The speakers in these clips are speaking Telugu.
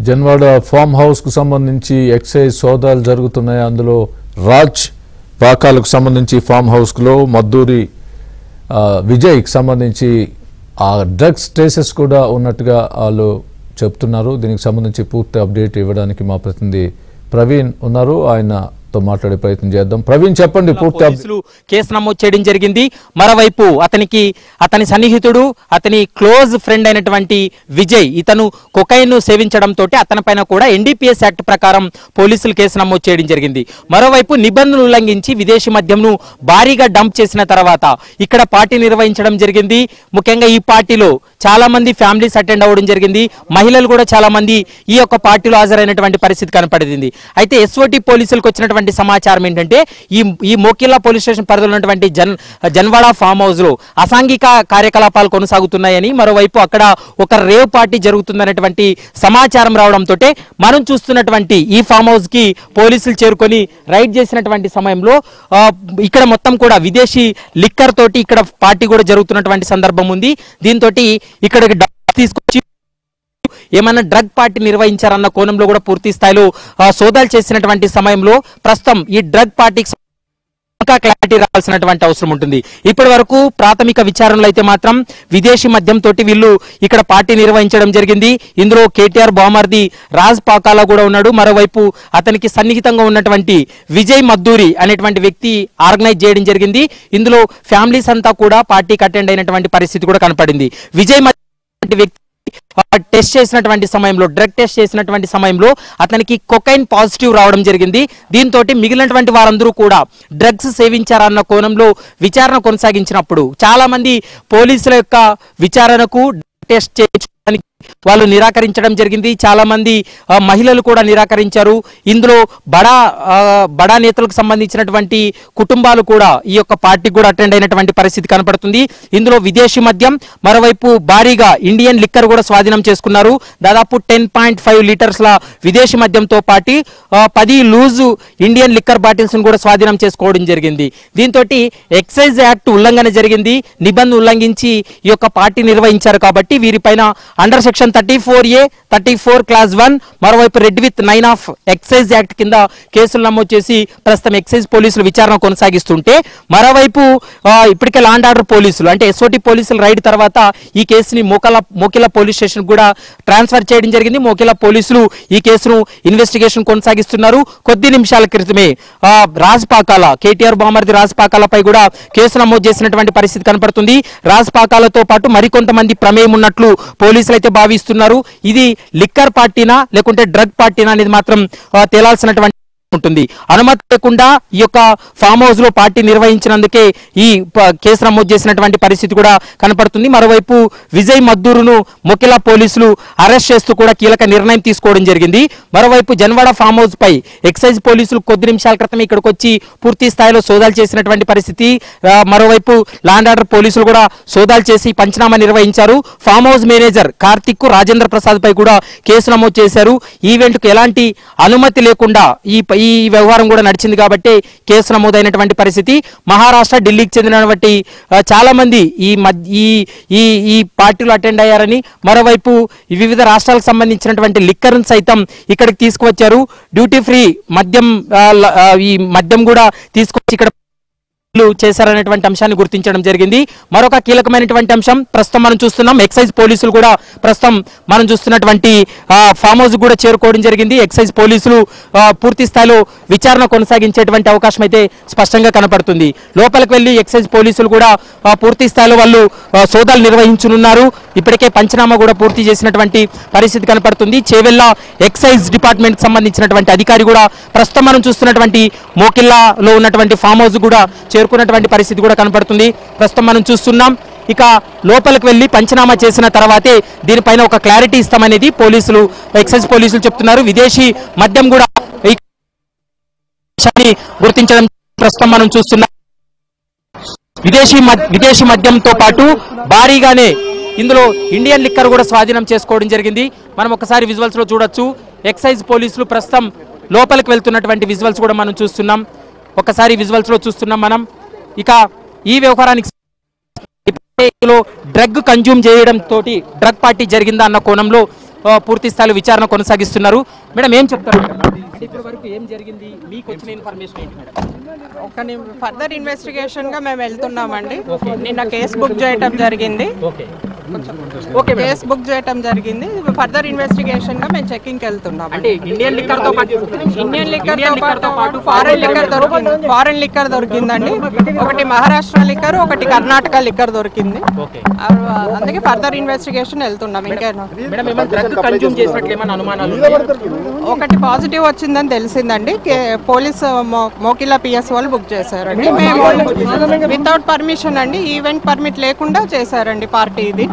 జన్వాడ ఫామ్ హౌస్ కు సంబంధించి ఎక్సైజ్ సోదాలు జరుగుతున్నాయి అందులో రాజ్ పాకాలకు సంబంధించి ఫామ్ హౌస్ లో మద్దూరి ఆ, విజయ్కి సంబంధించి ఆ డ్రగ్స్ ట్రేసెస్ కూడా ఉన్నట్టుగా వాళ్ళు చెప్తున్నారు దీనికి సంబంధించి పూర్తి అప్డేట్ ఇవ్వడానికి మా ప్రతినిధి ప్రవీణ్ ఉన్నారు ఆయనతో మాట్లాడే ప్రయత్నం చేద్దాం ప్రవీణ్ చెప్పండి పూర్తి అప్- పోలీసులు కేసు నమోదు చేయడం జరిగింది మరోవైపు అతనికి అతని సన్నిహితుడు అతని క్లోజ్ ఫ్రెండ్ అయినటువంటి విజయ్ ఇతను కొకైన్ సేవించడం తోటి అతని పైన కూడా ఎన్డీపీఎస్ యాక్ట్ ప్రకారం పోలీసులు కేసు నమోదు చేయడం జరిగింది మరోవైపు నిబంధనలు ఉల్లంఘించి విదేశీ మద్యంను భారీగా డంప్ చేసిన తర్వాత ఇక్కడ పార్టీ నిర్వహించడం జరిగింది ముఖ్యంగా ఈ పార్టీలో చాలా మంది ఫ్యామిలీస్ అటెండ్ అవ్వడం జరిగింది మహిళలు కూడా చాలా మంది ఈ యొక్క పార్టీలో హాజరైనటువంటి పరిస్థితి కనపడింది అయితే ఎస్ఓటి పోలీసులకు వచ్చినటువంటి సమాచారం ఏంటంటే ఈ ఈ మోకిల్లా పోలీస్ స్టేషన్ పరిధిలో ఉన్నటువంటి జన్ జన్వాడ ఫామ్ హౌస్ లో అసాంఘిక కార్యకలాపాలు కొనసాగుతున్నాయని మరోవైపు అక్కడ ఒక రేవ్ పార్టీ జరుగుతుందనేటువంటి సమాచారం రావడంతో మనం చూస్తున్నటువంటి ఈ ఫామ్ హౌస్ కి పోలీసులు చేరుకొని రైడ్ చేసినటువంటి సమయంలో ఆ, ఇక్కడ మొత్తం కూడా విదేశీ లిక్కర్ తోటి ఇక్కడ పార్టీ కూడా జరుగుతున్నటువంటి సందర్భం ఉంది దీంతో ఇక్కడికి డబ్బు తీసుకొచ్చి ఏమైనా డ్రగ్ పార్టీ నిర్వహించారన్న కోణంలో కూడా పూర్తి స్థాయిలో ఆ, సోదాలు చేసినటువంటి సమయంలో ప్రస్తుతం ఈ డ్రగ్ పార్టీకి ఇంకా క్లారిటీ రావాల్సినటువంటి అవసరం ఉంటుంది ఇప్పటి వరకు ప్రాథమిక విచారణలో అయితే మాత్రం విదేశీ మద్యం తోటి వీళ్ళు ఇక్కడ పార్టీ నిర్వహించడం జరిగింది ఇందులో కేటీఆర్ బామర్ది రాజ్ పాకాలా కూడా ఉన్నాడు మరోవైపు అతనికి సన్నిహితంగా ఉన్నటువంటి విజయ్ మద్దూరి అనేటువంటి వ్యక్తి ఆర్గనైజ్ చేయడం జరిగింది ఇందులో ఫ్యామిలీస్ అంతా కూడా పార్టీకి అటెండ్ అయినటువంటి పరిస్థితి కూడా కనపడింది విజయ్ మద్దూరి వ్యక్తి ఆ, టెస్ట్ చేసినటువంటి సమయంలో డ్రగ్ టెస్ట్ చేసినటువంటి సమయంలో అతనికి కొకైన్ పాజిటివ్ రావడం జరిగింది దీంతో మిగిలినటువంటి వారందరూ కూడా డ్రగ్స్ సేవించారన్న కోణంలో విచారణ కొనసాగించినప్పుడు చాలా మంది పోలీసుల యొక్క విచారణకు టెస్ట్ చేయించడానికి వాళ్ళు నిరాకరించడం జరిగింది చాలా మంది ఆ, మహిళలు కూడా నిరాకరించారు ఇందులో బడా ఆ, బడా నేతలకు సంబంధించినటువంటి కుటుంబాలు కూడా ఈ యొక్క పార్టీకి కూడా అటెండ్ అయినటువంటి పరిస్థితి కనపడుతుంది ఇందులో విదేశీ మద్యం మరోవైపు భారీగా ఇండియన్ లిక్కర్ కూడా స్వాధీనం చేసుకున్నారు దాదాపు టెన్ పాయింట్ ఫైవ్ లీటర్స్ల విదేశీ మద్యంతో పాటు ఆ, పది లూజు ఇండియన్ లిక్కర్ బాటిల్స్ కూడా స్వాధీనం చేసుకోవడం జరిగింది దీంతో ఎక్సైజ్ యాక్ట్ ఉల్లంఘన జరిగింది నిబంధన ఉల్లంఘించి ఈ యొక్క పార్టీ నిర్వహించారు కాబట్టి వీరిపైన under section thirty four A thirty four clause one మరోవైపు read with nine of excise act కింద కేసులు నమోదు చేసి ప్రస్తుతం ఎక్సైజ్ పోలీసులు విచారణ కొనసాగిస్తుంటే మరోవైపు ఆ, ఇప్పటికే లాండ్ ఆర్డర్ పోలీసులు అంటే ఎస్ఓటి పోలీసులు రైడ్ తర్వాత ఈ కేసుని మోకల మోకిల పోలీస్ స్టేషన్ కూడా ట్రాన్స్ఫర్ చేయడం జరిగింది మోకిల పోలీసులు ఈ కేసును ఇన్వెస్టిగేషన్ కొనసాగిస్తున్నారు కొద్ది నిమిషాల క్రితమే ఆ, రాజ్ పాకాల కేటీఆర్ బామర్ది రాజ్ పాకాలపై కూడా కేసు నమోదు చేసినటువంటి పరిస్థితి కనపడుతుంది రాజ్ పాకాలతో పాటు మరికొంతమంది ప్రమేయం ఉన్నట్లు పోలీసులు అయితే భావిస్తున్నారు ఇది లిక్కర్ పార్టీనా లేకుంటే డ్రగ్ పార్టీనా అనేది మాత్రం ఆ, తేలాల్సినటువంటి ఉంటుంది అనుమతి లేకుండా ఈ యొక్క ఫామ్ హౌస్ లో పార్టీ నిర్వహించినందుకే ఈ ప- కేసు నమోదు చేసినటువంటి పరిస్థితి కూడా కనపడుతుంది మరోవైపు విజయ్ మద్దూరును మొకిలా పోలీసులు అరెస్ట్ చేస్తూ కూడా కీలక నిర్ణయం తీసుకోవడం జరిగింది మరోవైపు జన్వాడ ఫామ్ హౌస్ పై ఎక్సైజ్ పోలీసులు కొద్ది నిమిషాల క్రితం ఇక్కడికి వచ్చి పూర్తి స్థాయిలో సోదాలు చేసినటువంటి పరిస్థితి ఆ, మరోవైపు లాండ్ ఆర్డర్ పోలీసులు కూడా సోదాలు చేసి పంచనామా నిర్వహించారు farm house manager Karthik Rajendra Prasad పై కూడా కేసు నమోదు చేశారు ఈవెంట్ కు ఎలాంటి అనుమతి లేకుండా ఈ ఈ వ్యవహారం కూడా నడిచింది కాబట్టి కేసు నమోదైనటువంటి పరిస్థితి మహారాష్ట్ర ఢిల్లీకి చెందినటువంటి ఆ, చాలా మంది ఈ మద్- ఈ ఈ ఈ పార్టీలో అటెండ్ అయ్యారని మరోవైపు ఈ వివిధ రాష్ట్రాలకు సంబంధించినటువంటి లిక్కర్ సైతం ఇక్కడికి తీసుకువచ్చారు డ్యూటీ ఫ్రీ మద్యం ఆ, ల- ఆ, ఈ మద్యం కూడా తీసుకొచ్చి ఇక్కడ లు చేశారనేటువంటి అంశాన్ని గుర్తించడం జరిగింది మరొక కీలకమైనటువంటి అంశం ప్రస్తుతం మనం చూస్తున్నాం ఎక్సైజ్ పోలీసులు కూడా ప్రస్తుతం మనం చూస్తున్నటువంటి ఆ, ఫామ్ హౌస్ కూడా చేరుకోవడం జరిగింది ఎక్సైజ్ పోలీసులు ఆ, పూర్తి స్థాయిలో విచారణ కొనసాగించేటువంటి అవకాశం అయితే స్పష్టంగా కనపడుతుంది లోపలికి వెళ్లి ఎక్సైజ్ పోలీసులు కూడా ఆ, పూర్తి స్థాయిలో వాళ్ళు ఆ, సోదాలు నిర్వహించనున్నారు ఇప్పటికే పంచనామా కూడా పూర్తి చేసినటువంటి పరిస్థితి కనపడుతుంది చేవెళ్ళ ఎక్సైజ్ డిపార్ట్మెంట్ సంబంధించినటువంటి అధికారి కూడా ప్రస్తుతం మనం చూస్తున్నటువంటి మోకిల్లాలో ఉన్నటువంటి ఫామ్ హౌస్ కూడా చేరుకున్నటువంటి పరిస్థితి కూడా కనపడుతుంది ప్రస్తుతం మనం చూస్తున్నాం ఇక లోపలికి వెళ్లి పంచనామా చేసిన తర్వాతే దీనిపైన ఒక క్లారిటీ ఇస్తామనేది పోలీసులు ఎక్సైజ్ పోలీసులు చెప్తున్నారు విదేశీ మద్యం కూడా ఈ విషయాన్ని గుర్తించడం ప్రస్తుతం మనం చూస్తున్నాం విదేశీ మద్- విదేశీ మద్యంతో పాటు భారీగానే ఇందులో ఇండియన్ లిక్కర్ కూడా స్వాధీనం చేసుకోవడం జరిగింది మనం ఒకసారి విజువల్స్ లో చూడొచ్చు ఎక్సైజ్ పోలీసులు ప్రస్తుతం లోపలికి వెళ్తున్నటువంటి విజువల్స్ కూడా మనం చూస్తున్నాం ఒకసారి విజువల్స్ లో చూస్తున్నాం మనం ఇక ఈ వ్యవహారానికి లో డ్రగ్ కన్జ్యూమ్ చేయడం తోటి డ్రగ్ పార్టీ జరిగిందా అన్న కోణంలో ఆ, పూర్తి స్థాయిలో విచారణ కొనసాగిస్తున్నారు మేడం ఏం చెప్తారు అంటే ఇప్పటి వరకు ఏం జరిగింది మీకు వచ్చిన ఇన్ఫర్మేషన్ ఏంటి మేడం ఒక ఫర్దర్ ఇన్వెస్టిగేషన్ గా మేము వెళ్తున్నామండి నిన్న కేసు బుక్ చేయటం జరిగింది ఓకే ఓకే మేడం కేసు బుక్ చేయటం జరిగింది ఫర్దర్ ఇన్వెస్టిగేషన్ గా మేము చెక్కింగ్ వెళ్తున్నాం అంటే ఇండియన్ లిక్కర్ తో పాటు ఇండియన్ లిక్కర్ తో పాటు ఫారెన్ లిక్కర్ దొరికింది ఫారెన్ లిక్కర్ దొరికిందండి ఒకటి మహారాష్ట్ర లిక్కర్ ఒకటి కర్ణాటక లిక్కర్ దొరికింది ఓకే ఆ, అందుకే ఫర్దర్ ఇన్వెస్టిగేషన్ వెళ్తున్నాం ఇంకేనా మేడం ఏమైనా డ్రగ్ కన్జ్యూమ్ చేసినట్లు ఏమైనా అనుమానాలు ఉన్నాయా? ఒకటి పాజిటివ్ వచ్చిందని తెలిసిందండి కే- పోలీస్ మో- మోకిలా పిఎస్ వాళ్ళు బుక్ చేశారండి మేము వితౌట్ పర్మిషన్ అండి ఈవెంట్ పర్మిట్ లేకుండా చేశారండి పార్టీ ఇది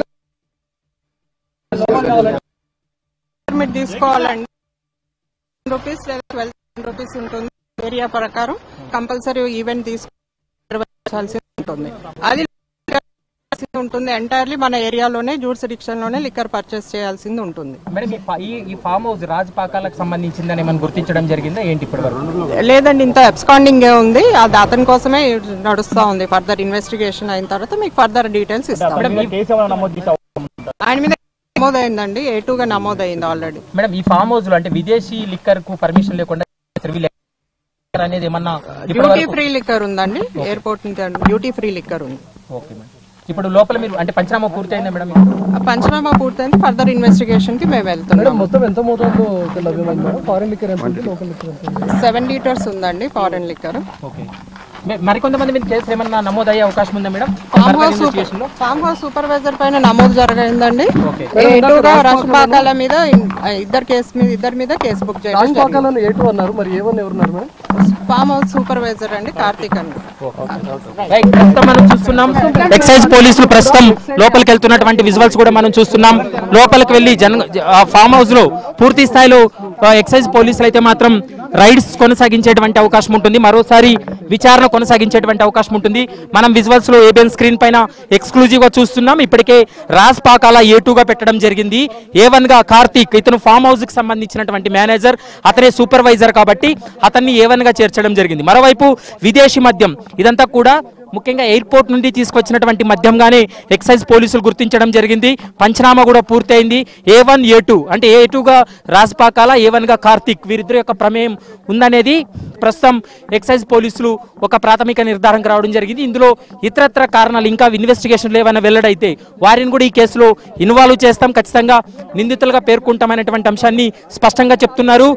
పర్మిట్ తీసుకోవాలండి రూపీస్ లేదా ట్వెల్వ్ రూపీస్ ఉంటుంది ఏరియా ప్రకారం కంపల్సరీ ఈవెంట్ తీసుకు నిర్వహించాల్సి ఉంటుంది అది ఉంటుంది ఎంటైర్లీ మన ఏరియాలోనే జూడిస్డిక్షన్ లోనే లిక్కర్ పర్చేస్ చేయాల్సింది ఉంటుంది మేడం ఈ ఫా- ఈ ఈ ఫామ్ హౌస్ రాజపాకాలకు సంబంధించిందని ఏమైనా గుర్తించడం జరిగిందా ఏంటి ఇప్పటి వరకు లేదండి ఇంత అబ్స్కాండింగ్ ఉంది అది అతని కోసమే నడుస్తా ఉంది ఫర్దర్ ఇన్వెస్టిగేషన్ అయిన తర్వాత మీకు ఫర్దర్ డీటెయిల్స్ ఇస్తాం ఆయన మీద నమోదైందండి ఏ గా నమోదైంది ఆల్రెడీ మేడం ఈ ఫామ్ హౌస్ లో అంటే విదేశీ లిక్కర్ కు పర్మిషన్ లేకుండా వీళ్ళు లిక్కర్ అనేది ఏమన్నా ఇప్పటి డ్యూటీ వరకు- ఫ్రీ లిక్కర్ ఉందండి ఎయిర్పోర్ట్ నుంచి డ్యూటీ ఫ్రీ లిక్కర్ ఉంది ఓకే మేడం ఇప్పుడు లోపల మీరు అంటే పంచనామా పూర్తయిందా మేడం ఆ పంచనామా పూర్తయింది ఫర్దర్ ఇన్వెస్టిగేషన్ కి మేము వెళ్తున్నాం మొత్తం ఎంత మోతాదులో లభ్యమైంది మేడం ఫారెన్ లిక్కర్ ఎంత ఉంది లోకల్ లిక్కర్ ఎంత ఉంది సెవెన్ లీటర్స్ ఉందండి ఫారెన్ లిక్కర్ ఓకే మే- మరికొంతమంది మీద కేసులు ఏమన్నా నమోదయ్యే అవకాశం ఉందా madam farm Further house investigation లో? ఫామ్ హౌస్ సూపర్వైజర్ పైన నమోదు జరగైందండి ఓకే ఏటుగా రసపాకాల మీద ఇన్- ఇద్దరు కేసు మీద ఇద్దరి మీద కేసు బుక్ చేయడం జరిగింది. రాజపాకాలను ఏ టూ అన్నారు మరి ఏ వన్ ఎవరున్నారు మేడం ఫామ్ హౌస్ సూపర్వైజర్ అండి కార్తీక్ అండి రైట్, ప్రస్తుతం మనం చూస్తున్నాం ఎక్సైజ్ పోలీసులు ప్రస్తుతం లోపలికి వెళ్తున్నటువంటి విజువల్స్ కూడా మనం చూస్తున్నాం లోపలికి వెళ్ళి జన ఆ ఫామ్ హౌస్ లో పూర్తి స్థాయిలో ఆ, ఎక్సైజ్ పోలీసులు అయితే మాత్రం రైడ్స్ కొనసాగించేటువంటి అవకాశం ఉంటుంది మరోసారి విచారణ కొనసాగించేటువంటి అవకాశం ఉంటుంది మనం విజువల్స్ లో ఏబిఎన్ స్క్రీన్ పైన ఎక్స్క్లూజివ్ గా చూస్తున్నాం ఇప్పటికే రాజ్ పాకాల ఏ గా పెట్టడం జరిగింది ఏ వన్ గా కార్తీక్ ఇతను ఫామ్ హౌస్ కి సంబంధించినటువంటి మేనేజర్ అతనే సూపర్వైజర్ కాబట్టి అతన్ని ఏ వన్ గా చేర్చడం జరిగింది మరోవైపు విదేశీ మద్యం ఇదంతా కూడా ముఖ్యంగా ఎయిర్పోర్ట్ నుండి తీసుకొచ్చినటువంటి మద్యంగానే ఎక్సైజ్ పోలీసులు గుర్తించడం జరిగింది పంచనామా కూడా పూర్తయింది ఏ వన్ ఏ టూ అంటే ఏ టూగా రాజపాకాల ఏ వన్గా కార్తిక్ వీరిద్దరి యొక్క ప్రమేయం ఉందనేది ప్రస్తుతం ఎక్సైజ్ పోలీసులు ఒక ప్రాథమిక నిర్ధారణకు రావడం జరిగింది ఇందులో ఇతరత్ర కారణాలు ఇంకా ఇన్వెస్టిగేషన్లు ఏమైనా వెల్లడైతే వారిని కూడా ఈ కేసులో ఇన్వాల్వ్ చేస్తాం ఖచ్చితంగా నిందితులుగా పేర్కొంటామనేటువంటి అంశాన్ని స్పష్టంగా చెప్తున్నారు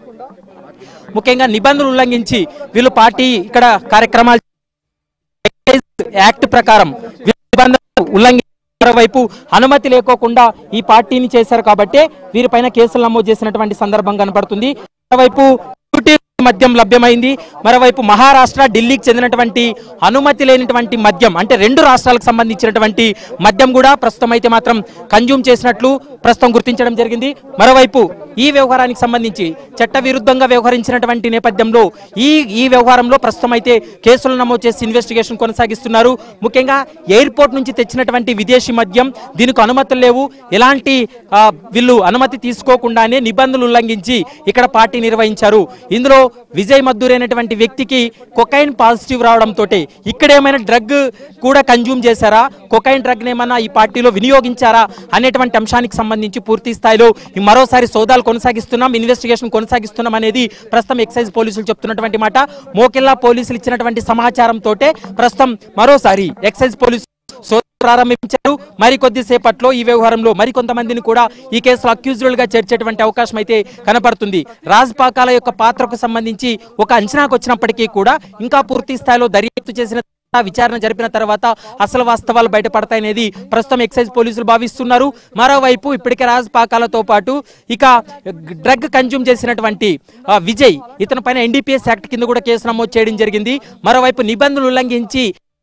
ముఖ్యంగా నిబంధనలు ఉల్లంఘించి వీళ్ళు పార్టీ ఇక్కడ కార్యక్రమాలు ఎక్సైజ్ యాక్ట్ ప్రకారం నిబంధనలు ఉల్లంఘించిన వైపు అనుమతి లేకోకుండా ఈ పార్టీని చేశారు కాబట్టి వీరిపైన కేసులు నమోదు చేసినటువంటి సందర్భం కనపడుతుంది మరోవైపు డ్యూటీ మద్యం లభ్యమైంది మరోవైపు మహారాష్ట్ర ఢిల్లీకి చెందినటువంటి అనుమతి లేనటువంటి మద్యం అంటే రెండు రాష్ట్రాలకు సంబంధించినటువంటి మద్యం కూడా ప్రస్తుతం అయితే మాత్రం కన్జ్యూమ్ చేసినట్లు ప్రస్తుతం గుర్తించడం జరిగింది మరోవైపు ఈ వ్యవహారానికి సంబంధించి చట్ట విరుద్ధంగా వ్యవహరించినటువంటి నేపథ్యంలో ఈ ఈ వ్యవహారంలో ప్రస్తుతం అయితే కేసులు నమోదు చేసి ఇన్వెస్టిగేషన్ కొనసాగిస్తున్నారు ముఖ్యంగా ఎయిర్పోర్ట్ నుంచి తెచ్చినటువంటి విదేశీ మద్యం దీనికి అనుమతులు లేవు ఎలాంటి ఆ, వీళ్ళు అనుమతి తీసుకోకుండానే నిబంధనలు ఉల్లంఘించి ఇక్కడ పార్టీ నిర్వహించారు ఇందులో విజయ్ మద్దూర్ అనేటువంటి వ్యక్తికి కొకైన్ పాజిటివ్ రావడంతో ఇక్కడ ఏమైనా డ్రగ్ కూడా కన్జ్యూమ్ చేశారా కొకైన్ డ్రగ్ ఏమైనా ఈ పార్టీలో వినియోగించారా అనేటువంటి అంశానికి సంబంధించి పూర్తి స్థాయిలో ఈ మరోసారి సోదాలు కొనసాగిస్తున్నాం ఇన్వెస్టిగేషన్ కొనసాగిస్తున్నాం అనేది ప్రస్తుతం ఎక్సైజ్ పోలీసులు చెప్తున్నటువంటి మాట మోకిల్లా పోలీసులు ఇచ్చినటువంటి సమాచారంతో ప్రస్తుతం మరోసారి ఎక్సైజ్ పోలీసు సోదాలు ప్రారంభించారు మరి కొద్దిసేపట్లో ఈ వ్యవహారంలో మరి కొంతమందిని కూడా ఈ కేసులో అక్యూజులుగా చేర్చేటువంటి అవకాశం అయితే కనపడుతుంది రాజ్ పాకాల యొక్క పాత్రకు సంబంధించి ఒక అంచనాకు వచ్చినప్పటికీ కూడా ఇంకా పూర్తి స్థాయిలో దర్యాప్తు చేసిన విచారణ జరిపిన తర్వాత అసలు వాస్తవాలు బయటపడతాయనేది ప్రస్తుతం ఎక్సైజ్ పోలీసులు భావిస్తున్నారు మరోవైపు ఇప్పటికే రాజ్ పాకాలతో పాటు ఇక డ్రగ్ కన్జ్యూమ్ చేసినటువంటి ఆ, విజయ్ ఇతని పైన ఎన్డీపీఎస్ యాక్ట్ కింద కూడా కేసు నమోదు చేయడం జరిగింది మరోవైపు నిబంధనలు ఉల్లంఘించి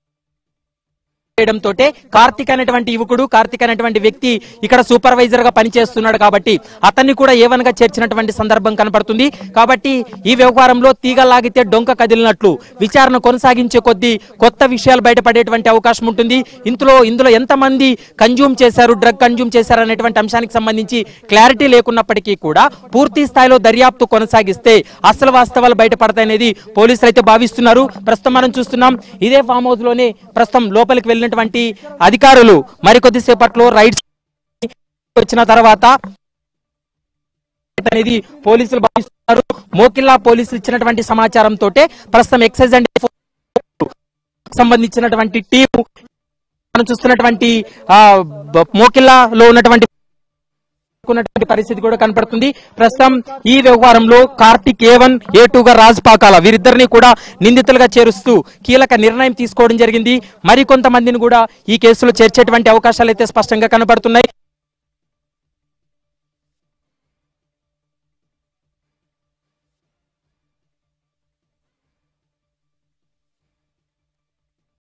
చేయడంతో కార్తిక్ అనేటువంటి యువకుడు కార్తిక్ అనేటువంటి వ్యక్తి ఇక్కడ సూపర్వైజర్ గా పనిచేస్తున్నాడు కాబట్టి అతన్ని కూడా ఏవన్ గా చేర్చినటువంటి సందర్భం కనపడుతుంది కాబట్టి ఈ వ్యవహారంలో తీగ లాగితే డొంక కదిలినట్లు విచారణ కొనసాగించే కొద్దీ కొత్త విషయాలు బయటపడేటువంటి అవకాశం ఉంటుంది ఇందులో ఇందులో ఎంతమంది కన్జ్యూమ్ చేశారు డ్రగ్ కన్జ్యూమ్ చేశారు అనేటువంటి అంశానికి సంబంధించి క్లారిటీ లేకున్నప్పటికీ కూడా పూర్తి స్థాయిలో దర్యాప్తు కొనసాగిస్తే అసలు వాస్తవాలు బయటపడతాయనేది పోలీసులు అయితే భావిస్తున్నారు ప్రస్తుతం మనం చూస్తున్నాం ఇదే ఫామ్ హౌస్ లోనే ప్రస్తుతం లోపలికి వెళ్ళినటువంటి అధికారులు మరికొద్దిసేపట్లో రైడ్స్ వచ్చిన తర్వాత అనేది పోలీసులు భావిస్తున్నారు మోకిల్లా పోలీసులు ఇచ్చినటువంటి సమాచారంతో ప్రస్తుతం ఎక్సైజ్ అండ్ సంబంధించినటువంటి టీము మనం చూస్తున్నటువంటి ఆ బ- మోకిల్లాలో ఉన్నటువంటి ఉన్నటువంటి పరిస్థితి కూడా కనపడుతుంది ప్రస్తుతం ఈ వ్యవహారంలో Karthik A one A two గా రాజ్ పాకాల వీరిద్దరిని కూడా నిందితులుగా చేరుస్తూ కీలక నిర్ణయం తీసుకోవడం జరిగింది మరి కొంతమందిని కూడా ఈ కేసులో చేర్చేటువంటి అవకాశాలు అయితే స్పష్టంగా కనపడుతున్నాయి